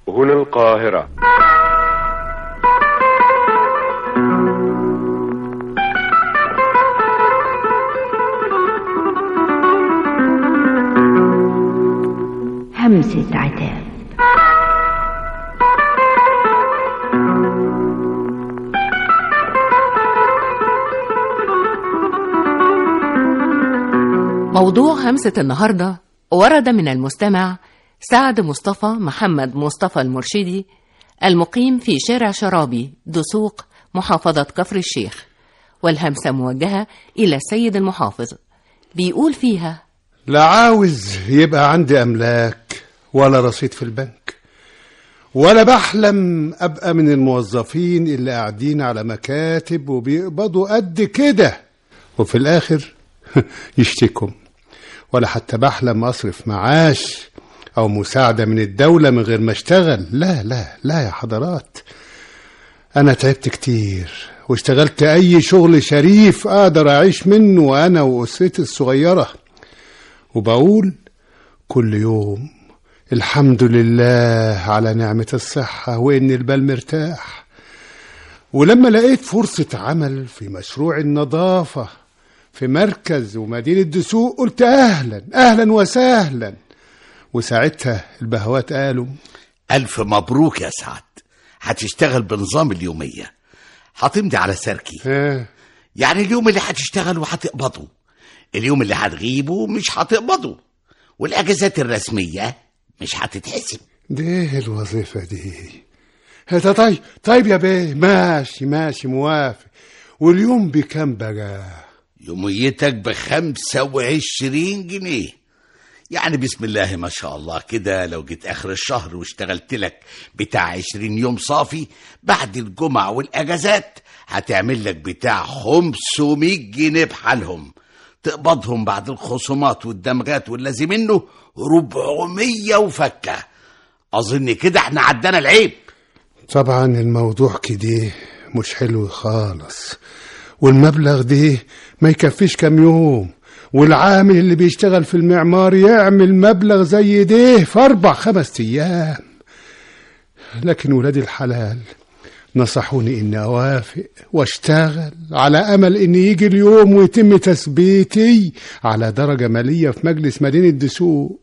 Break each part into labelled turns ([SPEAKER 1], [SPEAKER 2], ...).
[SPEAKER 1] هنا القاهرة
[SPEAKER 2] همسة عتاب
[SPEAKER 3] موضوع همسة النهاردة ورد من المستمع سعد مصطفى محمد مصطفى المرشدي المقيم في شارع شرابي دسوق محافظة كفر الشيخ والهمسة موجهة إلى السيد المحافظ بيقول فيها
[SPEAKER 4] لا عاوز يبقى عندي أملاك ولا رصيد في البنك ولا بحلم أبقى من الموظفين اللي قاعدين على مكاتب وبيقبضوا قد كده وفي الآخر يشتكوا ولا حتى بحلم أصرف معاش أو مساعدة من الدولة من غير ما أشتغل لا لا لا يا حضرات أنا تعبت كتير واشتغلت أي شغل شريف أقدر أعيش منه أنا وأسرتي الصغيرة وبقول كل يوم الحمد لله على نعمة الصحة وإن البال مرتاح ولما لقيت فرصة عمل في مشروع النظافة في مركز ومدينة دسوق قلت أهلا أهلا وسهلا وساعتها البهوات قالوا
[SPEAKER 5] ألف مبروك يا سعد هتشتغل بنظام اليومية هتمضي على سركي
[SPEAKER 4] ها
[SPEAKER 5] يعني اليوم اللي هتشتغل وهتقبضه اليوم اللي هتغيبه مش هتقبضه والأجازات الرسمية مش هتتحسب
[SPEAKER 4] دي الوظيفة دي هذا طيب طيب يا بيه ماشي ماشي موافق واليوم بكام بقى
[SPEAKER 5] يوميتك بخمسة وعشرين جنيه يعني بسم الله ما شاء الله كده لو جيت آخر الشهر واشتغلت لك بتاع عشرين يوم صافي بعد الجمعة والأجازات هتعمل لك بتاع خمسمية جنيه بحالهم تقبضهم بعد الخصومات والدمغات والذي منه ربعمية وفكة أظن كده احنا عدنا العيب
[SPEAKER 4] طبعا الموضوع كده مش حلو خالص والمبلغ ده ما يكفيش كام يوم والعامل اللي بيشتغل في المعمار يعمل مبلغ زي ده في أربع خمس أيام لكن ولاد الحلال نصحوني إني أوافق واشتغل على أمل إن يجي اليوم ويتم تثبيتي على درجة مالية في مجلس مدينة دسوق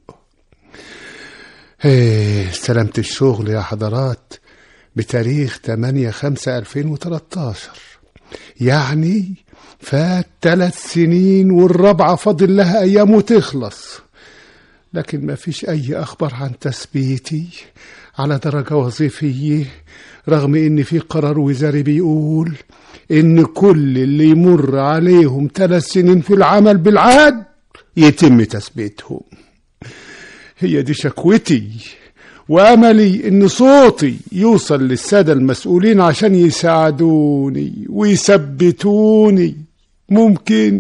[SPEAKER 4] إيه استلمت الشغل يا حضرات بتاريخ 8 5 2013 يعني فات ثلاث سنين والرابعة فاضل لها أيام وتخلص لكن ما فيش أي أخبار عن تثبيتي على درجة وظيفية رغم إن في قرار وزاري بيقول إن كل اللي يمر عليهم ثلاث سنين في العمل بالعاد يتم تثبيتهم هي دي شكوتي واملي ان صوتي يوصل للساده المسؤولين عشان يساعدوني ويثبتوني ممكن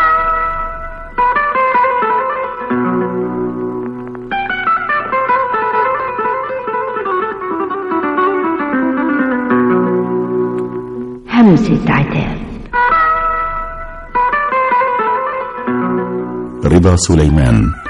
[SPEAKER 2] همسة عتاب
[SPEAKER 6] رضا سليمان